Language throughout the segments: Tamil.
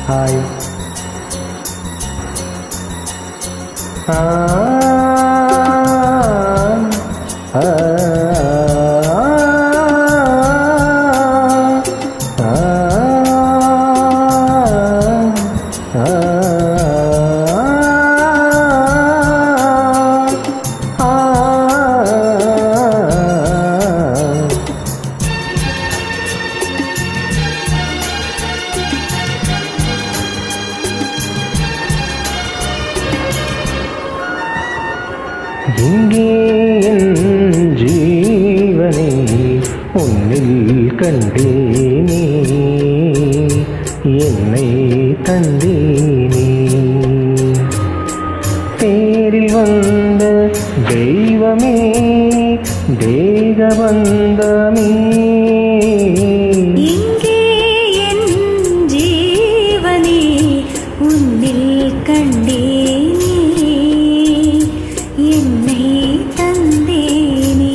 ஹாய் ஆ ஆ எங்கே என் ஜீவனை உன்னில் கண்டேனே என்னை தந்தேனே தேரில் வந்த தெய்வமே தேக வந்தமே இங்கே என் ஜீவனே உன்னில் கண்டேனே என்னை தந்தேனே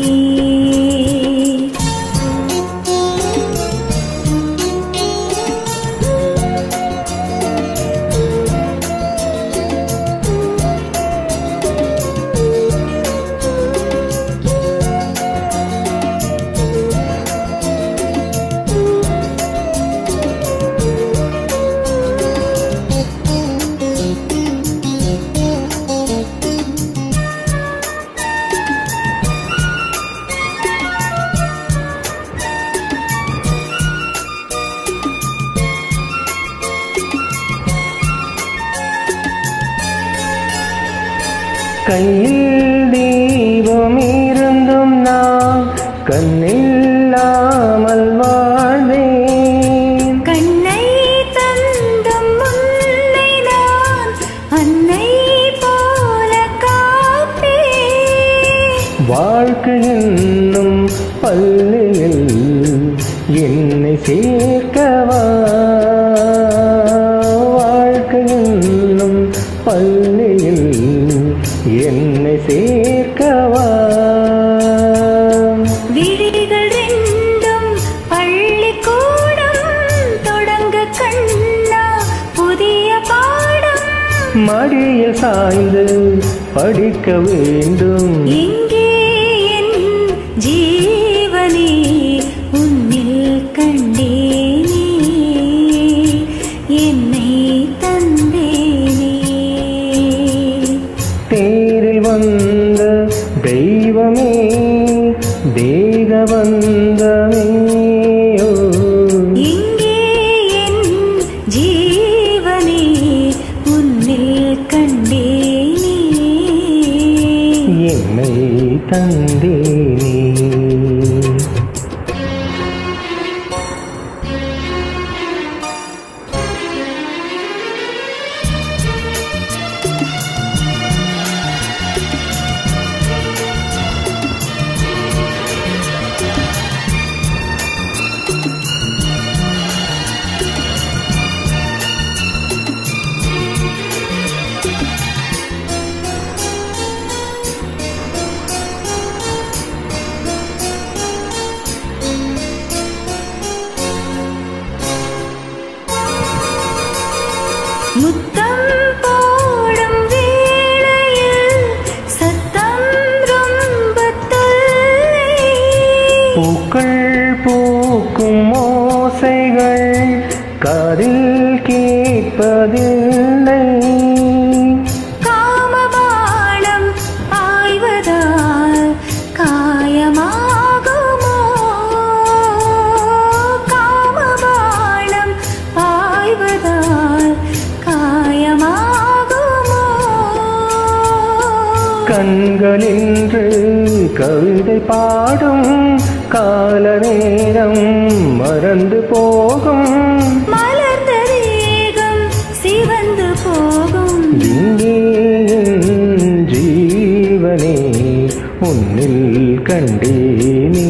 கையில் தீபம் இருந்தும் நான் கண்ணில்லாமல் வாழ்ந்தேன் கண்ணை தந்தும் முன்னை நான் அன்னை போல காப்பேன் வாழ்க்கை என்னும் பள்ளியில் என்னை சேர்க்கவா வாழ்க்கை என்னும் பள்ளியில் என்னை சேர்க்கவா விழிகள் ரெண்டும் பள்ளிக்கூடம் தொடங்க கண்ணா புதிய பாடம் மடியில் சாய்ந்து படிக்க வேண்டும் எங்கே என் ஜீவனே உன்னில் கண்டேனே என்னை தந்தேனே தேரில் வந்த தெய்வமே தேக வந்தமே ஓ. இங்கே என் ஜீவனே உன்னில் கண்டேனே என்னை தந்தேனே முத்தம் போடும் வேளையில் சத்தம் ரொம்ப தொல்லை பூக்கள் பூக்கும் ஓசைகள் காதில் கேட்பதில்லை காமபாணம் ஆய்வதால் காயமாகுமோ காமபாணம் ஆய்வதால் காயமாகுமோ கண்களின்று கவிதை பாடும் கால நேரம் மறந்து போகும் மலர்ந்த தேகம் சிவந்து போகும் இங்கே என் ஜீவனே உன்னில் கண்டேனே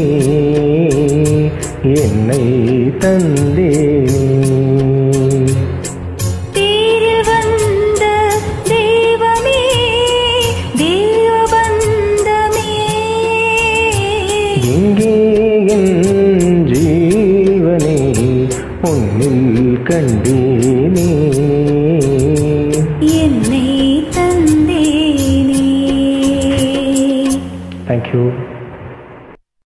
என்னை தந்தேனே தேரில் வந்த தெய்வமே தேவபந்தமே எங்கே என் ஜீவனே உன் தந்தேனே என்னை தந்தேனே தேங்க்யூ